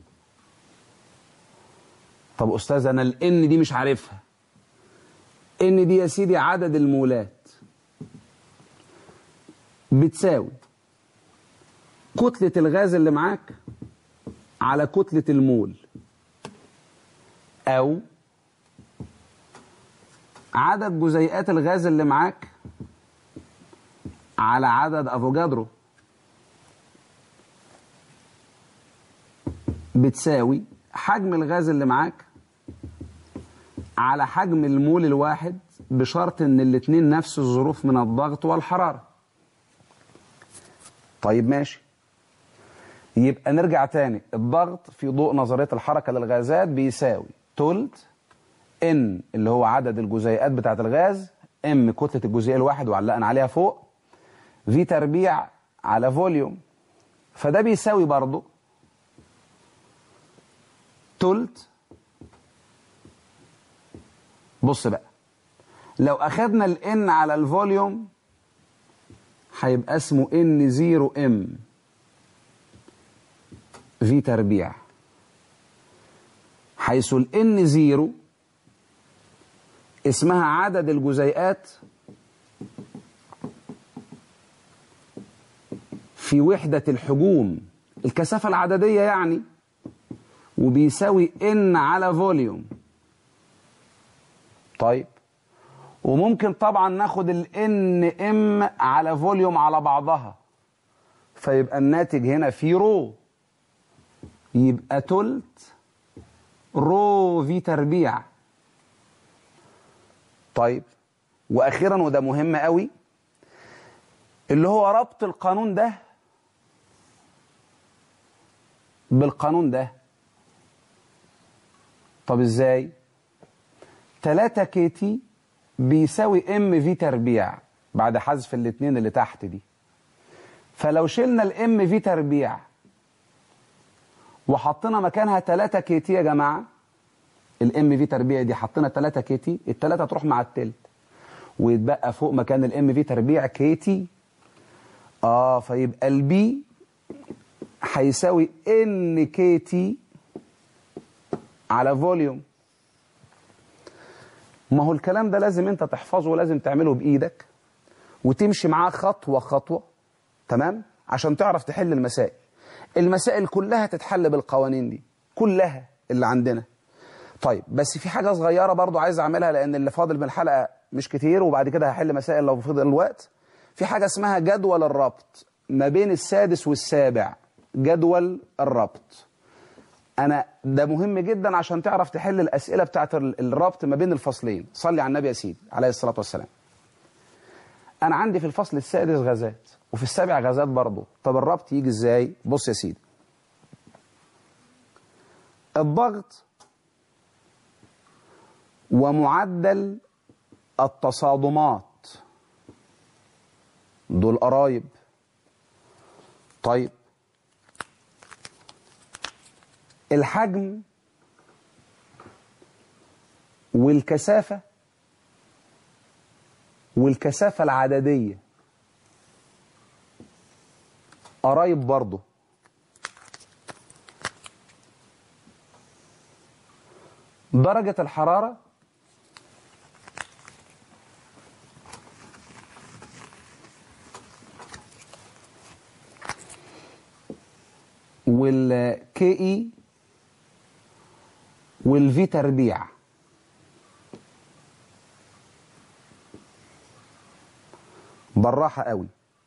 طب استاذ انا الان دي مش عارفها ان دي يا سيدي عدد المولات بتساوي كتلة الغاز اللي معاك على كتلة المول أو عدد جزيئات الغاز اللي معاك على عدد أفوجادرو بتساوي حجم الغاز اللي معاك على حجم المول الواحد بشرط ان الاتنين نفس الظروف من الضغط والحرارة طيب ماشي يبقى نرجع تاني الضغط في ضوء نظرية الحركة للغازات بيساوي تلت ان اللي هو عدد الجزيئات بتاعة الغاز ام كتلة الجزيء الواحد وعلقنا عليها فوق في تربيع على فوليوم فده بيساوي برضو تلت بص بقى لو اخدنا الان على الفوليوم هيبقى اسمه ان زيرو ام في تربيع حيث الان زيرو اسمها عدد الجزيئات في وحدة الحجوم الكثافة العددية يعني وبيساوي ان على فوليوم طيب وممكن طبعا ناخد الان ام على فوليوم على بعضها فيبقى الناتج هنا في رو يبقى تلت رو في تربيع طيب واخيرا وده مهم قوي اللي هو ربط القانون ده بالقانون ده طب ازاي 3 كي تي بيساوي ام في تربيع بعد حذف الاثنين اللي تحت دي فلو شلنا الام في تربيع وحطينا مكانها 3 كي تي يا جماعه الام في تربيع دي حطينا 3 كي تي الثلاثه تروح مع التلت ويتبقى فوق مكان الام في تربيع كي تي اه فيبقى البي هيساوي ان كي تي على فوليوم ما هو الكلام ده لازم انت تحفظه ولازم تعمله بايدك وتمشي معاه خطوه خطوه تمام عشان تعرف تحل المسائل المسائل كلها تتحل بالقوانين دي كلها اللي عندنا طيب بس في حاجه صغيره برضو عايز اعملها لان اللي فاضل من الحلقه مش كتير وبعد كده هحل مسائل لو فضل الوقت في حاجه اسمها جدول الربط ما بين السادس والسابع جدول الربط انا ده مهم جدا عشان تعرف تحل الاسئله بتاعت الربط ما بين الفصلين صلي على النبي يا سيدي عليه الصلاه والسلام انا عندي في الفصل السادس غازات وفي السابع غازات برضه طب الربط يجي ازاي بص يا سيدي الضغط ومعدل التصادمات دول قرايب طيب الحجم والكثافة والكثافة العددية قرايب برضه درجة الحرارة والكي اي والفي تربيع بالراحة قوي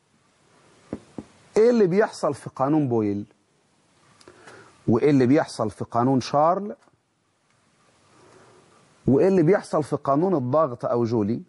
ايه اللي بيحصل في قانون بويل وايه اللي بيحصل في قانون شارل وايه اللي بيحصل في قانون الضغط او جولي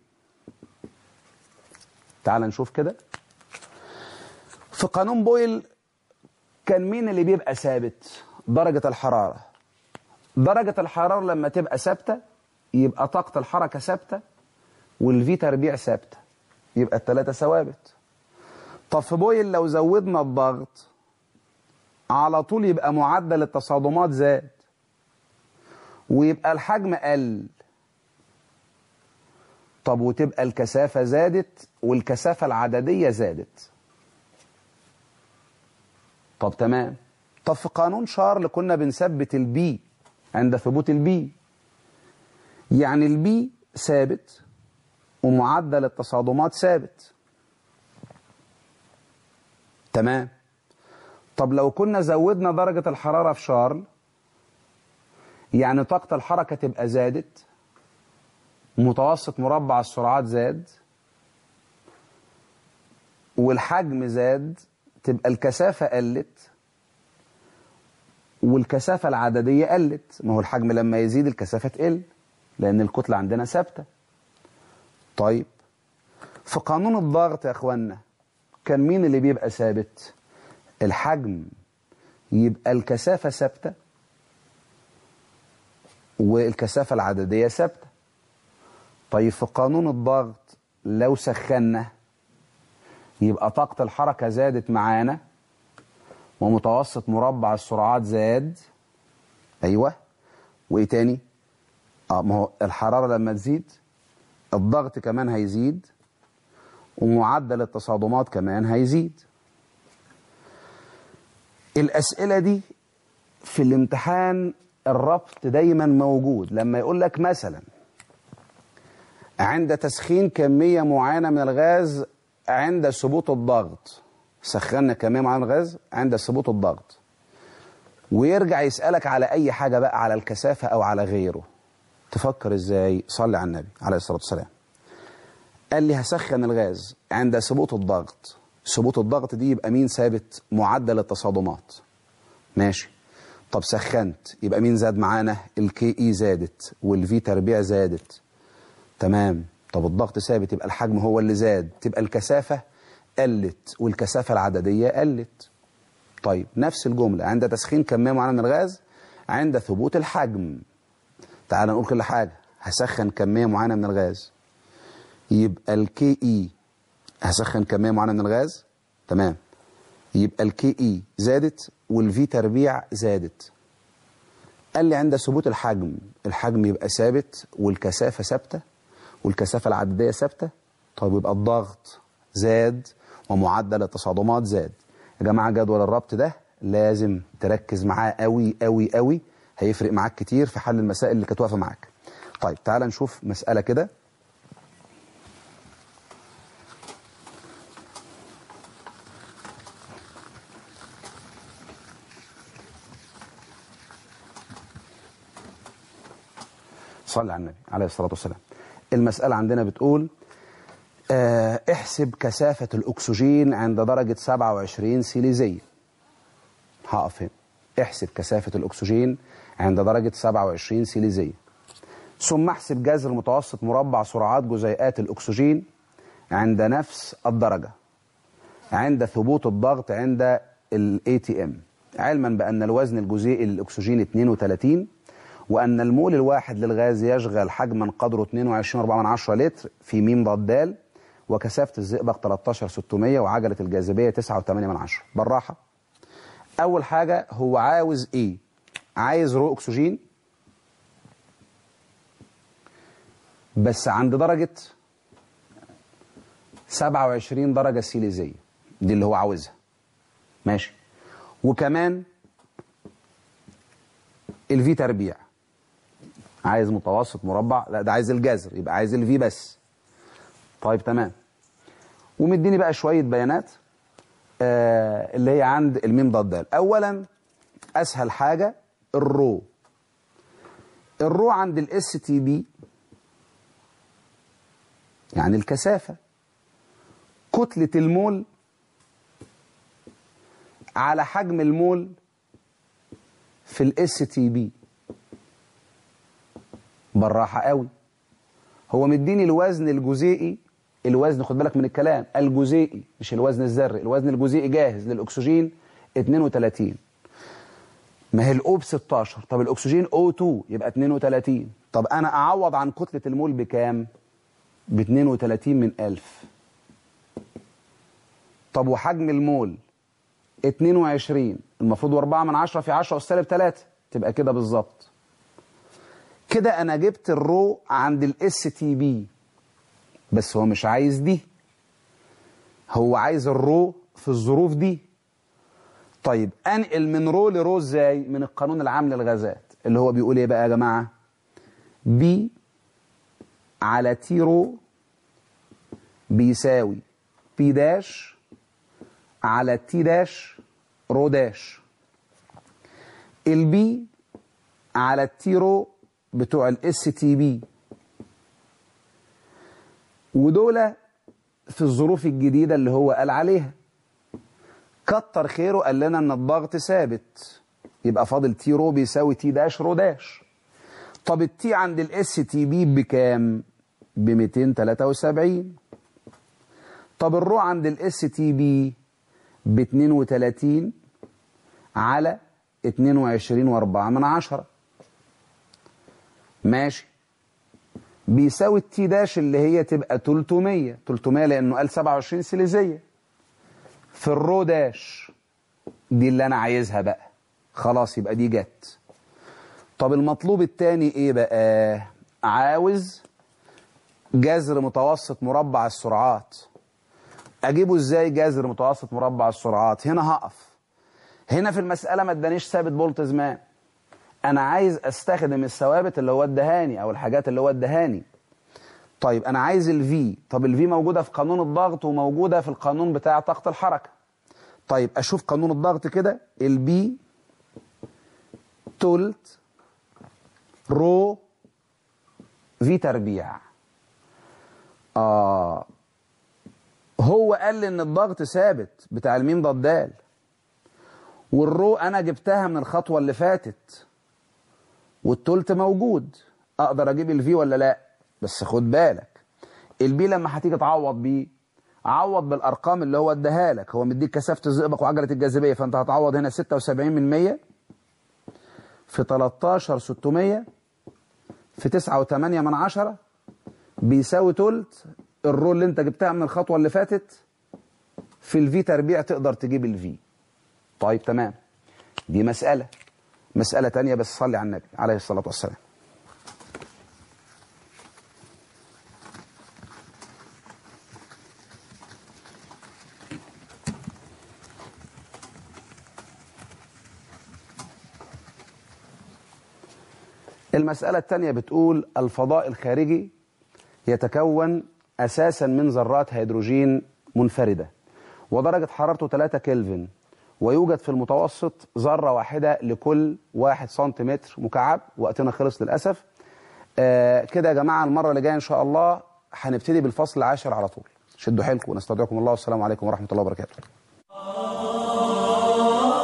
تعال نشوف كده في قانون بويل كان مين اللي بيبقى ثابت درجة الحرارة درجة الحرارة لما تبقى ثابتة يبقى طاقة الحركة ثابتة والفي تربيع ثابتة يبقى الثلاثة ثوابت طب في بويل لو زودنا الضغط على طول يبقى معدل التصادمات زاد ويبقى الحجم قل طب وتبقى الكثافة زادت والكثافة العددية زادت طب تمام طب في قانون شارل كنا بنثبت البي عند ثبوت البي يعني البي ثابت ومعدل التصادمات ثابت تمام طب لو كنا زودنا درجة الحرارة في شارل يعني طاقة الحركة تبقى زادت متوسط مربع السرعات زاد والحجم زاد تبقى الكثافة قلت والكثافة العددية قلت ما هو الحجم لما يزيد الكثافة تقل لأن الكتلة عندنا ثابتة طيب في قانون الضغط يا اخوانا كان مين اللي بيبقى ثابت الحجم يبقى الكثافة ثابتة والكثافة العددية ثابتة طيب في قانون الضغط لو سخنا يبقى طاقة الحركة زادت معانا ومتوسط مربع السرعات زاد ايوه وايه تاني اه ما هو الحرارة لما تزيد الضغط كمان هيزيد ومعدل التصادمات كمان هيزيد الأسئلة دي في الامتحان الربط دايما موجود لما يقول لك مثلا عند تسخين كمية معينة من الغاز عند ثبوت الضغط سخنا كمية معينة من الغاز عند ثبوت الضغط ويرجع يسألك على أي حاجة بقى على الكثافة أو على غيره تفكر ازاي صلي على النبي عليه الصلاة والسلام قال لي هسخن الغاز عند ثبوت الضغط ثبوت الضغط دي يبقى مين ثابت معدل التصادمات ماشي طب سخنت يبقى مين زاد معانا الكي اي زادت والفي تربيع زادت تمام طب الضغط ثابت يبقى الحجم هو اللي زاد تبقى الكثافة قلت والكثافة العددية قلت طيب نفس الجملة عند تسخين كمية معينة من الغاز عند ثبوت الحجم تعال نقول كل حاجة هسخن كمية معينة من الغاز يبقى الكي اي هسخن كمية معينة من الغاز تمام يبقى الكي اي زادت والفي تربيع زادت قال لي عند ثبوت الحجم الحجم يبقى ثابت والكثافة ثابتة والكثافة العددية ثابتة طيب يبقى الضغط زاد ومعدل التصادمات زاد يا جماعة جدول الربط ده لازم تركز معاه قوي قوي قوي هيفرق معاك كتير في حل المسائل اللي كانت واقفه معاك طيب تعال نشوف مسألة كده صلى على النبي عليه الصلاة والسلام المسألة عندنا بتقول آه احسب كثافة الأكسجين عند درجة 27 سيليزية هقف هنا احسب كثافة الأكسجين عند درجة 27 سيليزية ثم احسب جذر متوسط مربع سرعات جزيئات الأكسجين عند نفس الدرجة عند ثبوت الضغط عند ال ATM علما بأن الوزن الجزيئي للأكسجين 32 وأن المول الواحد للغاز يشغل حجما قدره 22.4 لتر في ميم ضاد دال وكثافة الزئبق 13600 وعجلة الجاذبية 9.8 بالراحة أول حاجة هو عاوز إيه عايز رو اكسجين بس عند درجة 27 درجة سيليزية دي اللي هو عاوزها ماشي وكمان الفي تربيع عايز متوسط مربع لا ده عايز الجذر يبقى عايز الفي بس طيب تمام ومديني بقى شوية بيانات آه اللي هي عند الميم ضاد دال اولا اسهل حاجة الرو الرو عند الاس تي بي يعني الكثافة كتلة المول على حجم المول في الاس تي بي بالراحة قوي هو مديني الوزن الجزيئي الوزن خد بالك من الكلام الجزيئي مش الوزن الذري الوزن الجزيئي جاهز للأكسجين 32 ما هي الأو ب 16 طب الأكسجين O2 يبقى 32 طب أنا أعوض عن كتلة المول بكام؟ ب 32 من 1000 طب وحجم المول 22 المفروض 4 من 10 في 10 أس سالب 3 تبقى كده بالظبط كده أنا جبت الرو عند الاس تي بي بس هو مش عايز دي هو عايز الرو في الظروف دي طيب انقل من رو لرو ازاي من القانون العام للغازات اللي هو بيقول ايه بقى يا جماعه بي على تي رو بيساوي بي داش على تي داش رو داش البي على التي رو بتوع الاس تي بي ودول في الظروف الجديدة اللي هو قال عليها كتر خيره قال لنا ان الضغط ثابت يبقى فاضل تي رو بيساوي تي داش رو داش طب التي عند الاس تي بي بكام ب 273 طب الرو عند الاس تي بي ب 32 على 22 و4 من عشرة ماشي بيساوي التي داش اللي هي تبقى 300 300 لانه قال 27 سيليزيه في الرو داش دي اللي انا عايزها بقى خلاص يبقى دي جت طب المطلوب التاني ايه بقى عاوز جذر متوسط مربع السرعات اجيبه ازاي جذر متوسط مربع السرعات هنا هقف هنا في المسألة ما ادانيش ثابت بولت زمان انا عايز استخدم الثوابت اللي هو ادهاني او الحاجات اللي هو ادهاني طيب انا عايز الفي طب الفي موجودة في قانون الضغط وموجودة في القانون بتاع طاقة الحركة طيب اشوف قانون الضغط كده البي تلت رو في تربيع آه هو قال لي ان الضغط ثابت بتاع الميم ضد دال والرو انا جبتها من الخطوه اللي فاتت والتلت موجود اقدر اجيب الفي ولا لا بس خد بالك البي لما هتيجي تعوض بيه عوض بالارقام اللي هو اداها لك هو مديك كثافه الزئبق وعجله الجاذبيه فانت هتعوض هنا 76 من 100 في 13 600 في 9 و8 من 10 بيساوي تلت الرو اللي انت جبتها من الخطوه اللي فاتت في الفي تربيع تقدر تجيب الفي طيب تمام دي مسألة مسألة تانية بس صلي على النبي عليه الصلاة والسلام المسألة التانية بتقول الفضاء الخارجي يتكون أساسا من ذرات هيدروجين منفردة ودرجة حرارته 3 كلفن ويوجد في المتوسط ذرة واحدة لكل واحد سنتيمتر مكعب وقتنا خلص للأسف آه كده يا جماعة المرة اللي جاية إن شاء الله هنبتدي بالفصل العاشر على طول شدوا حيلكم ونستودعكم الله والسلام عليكم ورحمة الله وبركاته